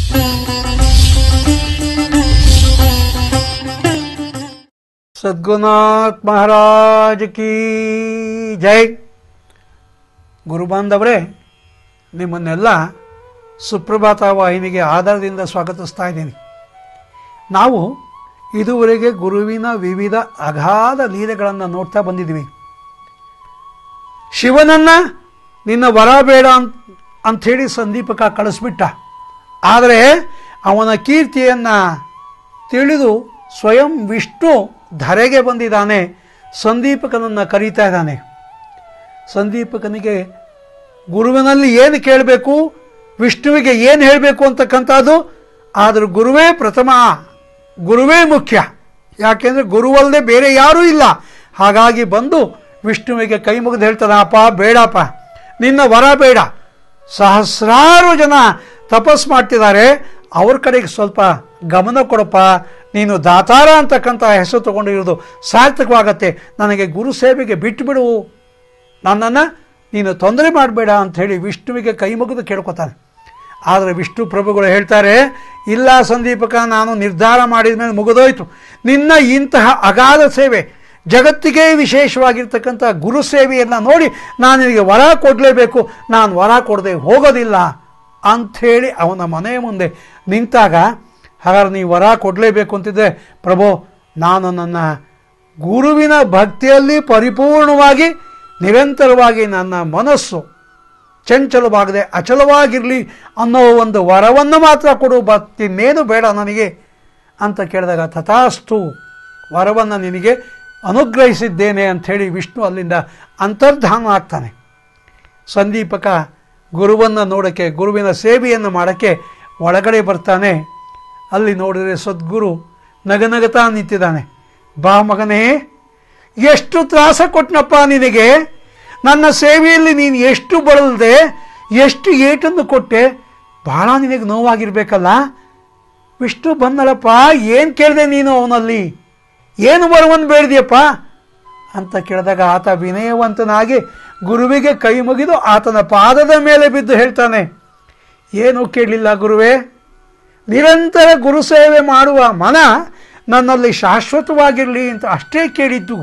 ಸದ್ಗುನಾಥ್ ಮಹಾರಾಜ್ ಕಿ ಜೈ ಗುರುಬಾಂಧವರೇ ನಿಮ್ಮನ್ನೆಲ್ಲ ಸುಪ್ರಭಾತ ವಾಹಿನಿಗೆ ಆಧಾರದಿಂದ ಸ್ವಾಗತಿಸ್ತಾ ಇದ್ದೀನಿ ನಾವು ಇದುವರೆಗೆ ಗುರುವಿನ ವಿವಿಧ ಅಗಾಧ ಲೀಲೆಗಳನ್ನು ನೋಡ್ತಾ ಬಂದಿದ್ದೀವಿ ಶಿವನನ್ನ ನಿನ್ನ ವರ ಬೇಡ ಅಂತ ಅಂಥೇಳಿ ಸಂದೀಪಕ ಕಳಿಸ್ಬಿಟ್ಟ ಆದರೆ ಅವನ ಕೀರ್ತಿಯನ್ನು ತಿಳಿದು ಸ್ವಯಂ ವಿಷ್ಣು ಧರೆಗೆ ಬಂದಿದ್ದಾನೆ ಸಂದೀಪಕನನ್ನು ಕರೀತಾ ಇದ್ದಾನೆ ಸಂದೀಪಕನಿಗೆ ಗುರುವಿನಲ್ಲಿ ಏನು ಕೇಳಬೇಕು ವಿಷ್ಣುವಿಗೆ ಏನು ಹೇಳಬೇಕು ಅಂತಕ್ಕಂಥದ್ದು ಆದರೂ ಗುರುವೇ ಪ್ರಥಮ ಗುರುವೇ ಮುಖ್ಯ ಯಾಕೆಂದರೆ ಗುರುವಲ್ಲದೆ ಬೇರೆ ಯಾರೂ ಇಲ್ಲ ಹಾಗಾಗಿ ಬಂದು ವಿಷ್ಣುವಿಗೆ ಕೈ ಮುಗಿದು ಹೇಳ್ತಾನೆ ಅಪ್ಪ ಬೇಡಪ್ಪ ನಿನ್ನ ವರ ಬೇಡ ಸಹಸ್ರಾರು ಜನ ತಪಸ್ ಮಾಡ್ತಿದ್ದಾರೆ ಅವ್ರ ಕಡೆಗೆ ಸ್ವಲ್ಪ ಗಮನ ಕೊಡಪ್ಪ ನೀನು ದಾತಾರ ಅಂತಕ್ಕಂಥ ಹೆಸರು ತಗೊಂಡಿರೋದು ಸಾರ್ಥಕವಾಗತ್ತೆ ನನಗೆ ಗುರು ಸೇವೆಗೆ ಬಿಟ್ಟುಬಿಡು ನನ್ನನ್ನು ನೀನು ತೊಂದರೆ ಮಾಡಬೇಡ ಅಂಥೇಳಿ ವಿಷ್ಣುವಿಗೆ ಕೈ ಮುಗಿದು ಕೇಳ್ಕೊತಾನೆ ಆದರೆ ವಿಷ್ಣು ಪ್ರಭುಗಳು ಹೇಳ್ತಾರೆ ಇಲ್ಲ ಸಂದೀಪಕ ನಾನು ನಿರ್ಧಾರ ಮಾಡಿದ ಮೇಲೆ ಮುಗಿದೋಯ್ತು ನಿನ್ನ ಇಂತಹ ಅಗಾಧ ಸೇವೆ ಜಗತ್ತಿಗೆ ವಿಶೇಷವಾಗಿರ್ತಕ್ಕಂಥ ಗುರು ಸೇವೆಯನ್ನು ನೋಡಿ ನಾನು ನಿನಗೆ ವರ ಕೊಡಲೇಬೇಕು ನಾನು ವರ ಕೊಡದೆ ಹೋಗೋದಿಲ್ಲ ಅಂಥೇಳಿ ಅವನ ಮನೆಯ ಮುಂದೆ ನಿಂತಾಗ ಹಾಗಾದ್ರೆ ನೀವು ವರ ಕೊಡಲೇಬೇಕು ಅಂತಿದ್ದರೆ ಪ್ರಭು ನಾನು ನನ್ನ ಗುರುವಿನ ಭಕ್ತಿಯಲ್ಲಿ ಪರಿಪೂರ್ಣವಾಗಿ ನಿರಂತರವಾಗಿ ನನ್ನ ಮನಸ್ಸು ಚಂಚಲವಾಗದೆ ಅಚಲವಾಗಿರಲಿ ಅನ್ನೋ ಒಂದು ವರವನ್ನು ಮಾತ್ರ ಕೊಡು ಮತ್ತಿನ್ನೇನು ಬೇಡ ನನಗೆ ಅಂತ ಕೇಳಿದಾಗ ತಥಾಸ್ತು ವರವನ್ನು ನಿನಗೆ ಅನುಗ್ರಹಿಸಿದ್ದೇನೆ ಅಂಥೇಳಿ ವಿಷ್ಣು ಅಲ್ಲಿಂದ ಅಂತರ್ಧಾನ ಆಗ್ತಾನೆ ಸಂದೀಪಕ ಗುರುವನ್ನು ನೋಡೋಕ್ಕೆ ಗುರುವಿನ ಸೇವೆಯನ್ನು ಮಾಡೋಕ್ಕೆ ಒಳಗಡೆ ಬರ್ತಾನೆ ಅಲ್ಲಿ ನೋಡಿದರೆ ಸದ್ಗುರು ನಗನಗತಾ ನಿಂತಿದ್ದಾನೆ ಬಾ ಮಗನೇ ಎಷ್ಟು ತ್ರಾಸ ಕೊಟ್ಟನಪ್ಪ ನಿನಗೆ ನನ್ನ ಸೇವೆಯಲ್ಲಿ ನೀನು ಎಷ್ಟು ಬಳಲ್ದೆ ಎಷ್ಟು ಏಟನ್ನು ಕೊಟ್ಟೆ ಬಹಳ ನಿನಗೆ ನೋವಾಗಿರ್ಬೇಕಲ್ಲ ವಿಷ್ಣು ಬಂದಳಪ್ಪ ಏನು ಕೇಳಿದೆ ನೀನು ಅವನಲ್ಲಿ ಏನು ಬರುವನ್ನು ಬೇಡಿದೆಯಪ್ಪ ಅಂತ ಕೇಳಿದಾಗ ಆತ ವಿನಯವಂತನಾಗಿ ಗುರುವಿಗೆ ಕೈ ಮುಗಿದು ಆತನ ಪಾದದ ಮೇಲೆ ಬಿದ್ದು ಹೇಳ್ತಾನೆ ಏನು ಕೇಳಲಿಲ್ಲ ಗುರುವೇ ನಿರಂತರ ಗುರು ಸೇವೆ ಮಾಡುವ ಮನ ನನ್ನಲ್ಲಿ ಶಾಶ್ವತವಾಗಿರಲಿ ಅಂತ ಅಷ್ಟೇ ಕೇಳಿದ್ದು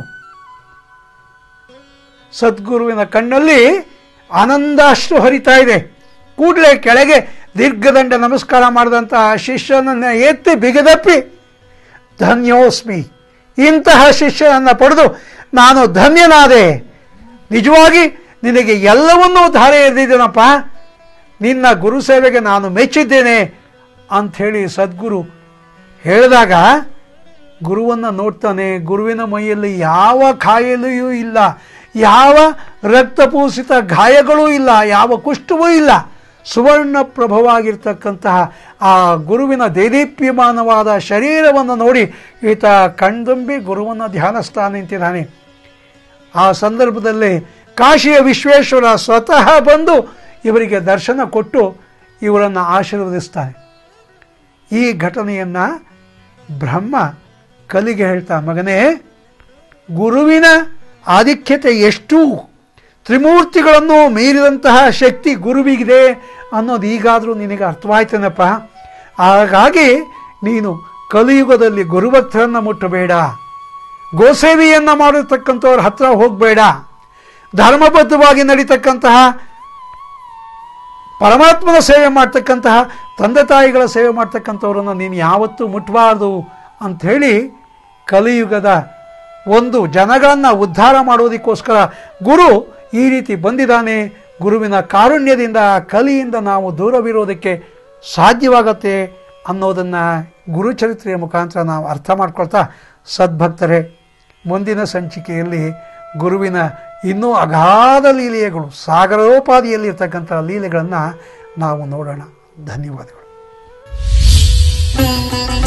ಸದ್ಗುರುವಿನ ಕಣ್ಣಲ್ಲಿ ಆನಂದಾಶ್ರು ಹರಿತಾ ಇದೆ ಕೂಡಲೇ ಕೆಳಗೆ ದೀರ್ಘದಂಡ ನಮಸ್ಕಾರ ಮಾಡಿದಂತಹ ಶಿಷ್ಯನನ್ನು ಎತ್ತಿ ಬಿಗದಪ್ಪಿ ಧನ್ಯೋಸ್ಮಿ ಇಂತಹ ಶಿಷ್ಯನನ್ನು ಪಡೆದು ನಾನು ಧನ್ಯನಾದೆ ನಿಜವಾಗಿ ನಿನಗೆ ಎಲ್ಲವನ್ನೂ ಧಾರೆ ಎರೆದಿದ್ದೇನಪ್ಪ ನಿನ್ನ ಗುರು ಸೇವೆಗೆ ನಾನು ಮೆಚ್ಚಿದ್ದೇನೆ ಅಂಥೇಳಿ ಸದ್ಗುರು ಹೇಳಿದಾಗ ಗುರುವನ್ನು ನೋಡ್ತಾನೆ ಗುರುವಿನ ಮೈಯಲ್ಲಿ ಯಾವ ಕಾಯಿಲೆಯೂ ಇಲ್ಲ ಯಾವ ರಕ್ತಪೂಸಿತ ಗಾಯಗಳೂ ಇಲ್ಲ ಯಾವ ಕುಷ್ಠವೂ ಇಲ್ಲ ಸುವರ್ಣ ಪ್ರಭವಾಗಿರ್ತಕ್ಕಂತಹ ಆ ಗುರುವಿನ ದೇದೀಪ್ಯಮಾನವಾದ ಶರೀರವನ್ನು ನೋಡಿ ಈತ ಕಣ್ತುಂಬಿ ಗುರುವನ್ನು ಧ್ಯಾನಿಸ್ತಾ ನಿಂತಿದ್ದಾನೆ ಆ ಸಂದರ್ಭದಲ್ಲಿ ಕಾಶಿಯ ವಿಶ್ವೇಶ್ವರ ಸ್ವತಃ ಬಂದು ಇವರಿಗೆ ದರ್ಶನ ಕೊಟ್ಟು ಇವರನ್ನು ಆಶೀರ್ವದಿಸ್ತಾನೆ ಈ ಘಟನೆಯನ್ನು ಬ್ರಹ್ಮ ಕಲಿಗೆ ಹೇಳ್ತಾ ಮಗನೇ ಗುರುವಿನ ಆಧಿಕ್ಯತೆ ಎಷ್ಟು ತ್ರಿಮೂರ್ತಿಗಳನ್ನು ಮೀರಿದಂತಹ ಶಕ್ತಿ ಗುರುವಿಗಿದೆ ಅನ್ನೋದು ಈಗಾದರೂ ನಿನಗೆ ಅರ್ಥವಾಯ್ತೇನಪ್ಪ ಹಾಗಾಗಿ ನೀನು ಕಲಿಯುಗದಲ್ಲಿ ಗುರುಭಕ್ತರನ್ನು ಮುಟ್ಟಬೇಡ ಗೋಸೇವೆಯನ್ನು ಮಾಡಿರ್ತಕ್ಕಂಥವ್ರ ಹತ್ರ ಹೋಗಬೇಡ ಧರ್ಮಬದ್ಧವಾಗಿ ನಡೀತಕ್ಕಂತಹ ಪರಮಾತ್ಮನ ಸೇವೆ ಮಾಡ್ತಕ್ಕಂತಹ ತಂದೆ ತಾಯಿಗಳ ಸೇವೆ ಮಾಡ್ತಕ್ಕಂಥವ್ರನ್ನು ನೀನು ಯಾವತ್ತೂ ಮುಟ್ಟಬಾರ್ದು ಅಂಥೇಳಿ ಕಲಿಯುಗದ ಒಂದು ಜನಗಳನ್ನು ಉದ್ಧಾರ ಮಾಡೋದಕ್ಕೋಸ್ಕರ ಗುರು ಈ ರೀತಿ ಬಂದಿದ್ದಾನೆ ಗುರುವಿನ ಕಾರುಣ್ಯದಿಂದ ಕಲಿಯಿಂದ ನಾವು ದೂರವಿರೋದಕ್ಕೆ ಸಾಧ್ಯವಾಗತ್ತೆ ಅನ್ನೋದನ್ನು ಗುರುಚರಿತ್ರೆಯ ಮುಖಾಂತರ ನಾವು ಅರ್ಥ ಮಾಡ್ಕೊಳ್ತಾ ಸದ್ಭಕ್ತರೇ ಮುಂದಿನ ಸಂಚಿಕೆಯಲ್ಲಿ ಗುರುವಿನ ಇನ್ನೂ ಅಗಾಧ ಲೀಲೆಗಳು ಸಾಗರೋಪಾದಿಯಲ್ಲಿ ಇರ್ತಕ್ಕಂಥ ಲೀಲೆಗಳನ್ನು ನಾವು ನೋಡೋಣ ಧನ್ಯವಾದಗಳು